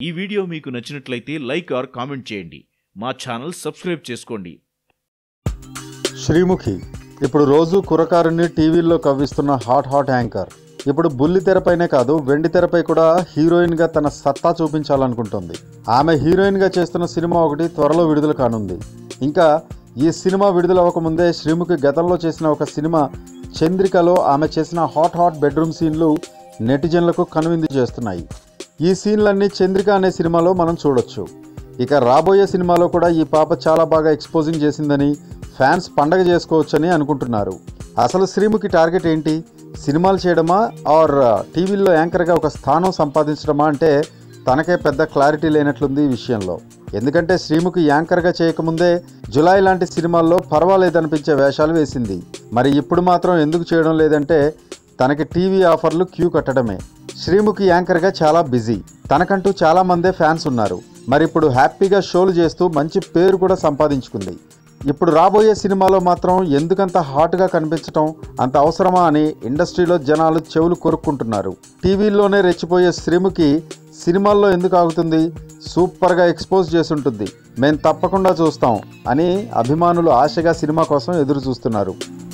ఈ వీడియో మీకు నచ్చినట్లయితే లైక్ ఆర్ కామెంట్ చేయండి మా ఛానల్ సబ్స్క్రైబ్ చేసుకోండి శ్రీముఖి ఇప్పుడు రోజు కురకారుని టీవీల్లో కవ్విస్తున్న హాట్ హాట్ యాంకర్ ఇప్పుడు బుల్లి తెరపైనే కాదు వెండి తెరపై కూడా హీరోయిన్గా తన సత్తా చూపించాలనుకుంటుంది ఆమె హీరోయిన్గా చేస్తున్న సినిమా ఒకటి త్వరలో విడుదల కానుంది ఇంకా ఈ సినిమా విడుదల అవ్వకముందే శ్రీముఖి గతంలో చేసిన ఒక సినిమా చంద్రికలో ఆమె చేసిన హాట్ హాట్ బెడ్రూమ్ సీన్లు నెటిజన్లకు కనువిందు చేస్తున్నాయి ఈ సీన్లన్నీ చంద్రిక అనే సినిమాలో మనం చూడొచ్చు ఇక రాబోయే సినిమాలో కూడా ఈ పాప చాలా బాగా ఎక్స్పోజింగ్ చేసిందని ఫ్యాన్స్ పండగ చేసుకోవచ్చని అనుకుంటున్నారు అసలు శ్రీముఖి టార్గెట్ ఏంటి సినిమాలు చేయడమా ఆర్ టీవీల్లో యాంకర్గా ఒక స్థానం సంపాదించడమా అంటే తనకే పెద్ద క్లారిటీ లేనట్లుంది ఈ విషయంలో ఎందుకంటే శ్రీముఖి యాంకర్గా చేయకముందే జులై లాంటి సినిమాల్లో పర్వాలేదనిపించే వేషాలు వేసింది మరి ఇప్పుడు మాత్రం ఎందుకు చేయడం లేదంటే తనకి టీవీ ఆఫర్లు క్యూ కట్టడమే శ్రీముఖి యాంకర్గా చాలా బిజీ తనకంటూ చాలా మందే ఫ్యాన్స్ ఉన్నారు మరి ఇప్పుడు హ్యాపీగా షోలు చేస్తూ మంచి పేరు కూడా సంపాదించుకుంది ఇప్పుడు రాబోయే సినిమాలో మాత్రం ఎందుకంత హాట్గా కనిపించటం అంత అవసరమా అని ఇండస్ట్రీలో జనాలు చెవులు కొరుక్కుంటున్నారు టీవీల్లోనే రెచ్చిపోయే శ్రీముఖి సినిమాల్లో ఎందుకు ఆగుతుంది సూపర్గా ఎక్స్పోజ్ చేసుంటుంది మేము తప్పకుండా చూస్తాం అని అభిమానులు ఆశగా సినిమా కోసం ఎదురు చూస్తున్నారు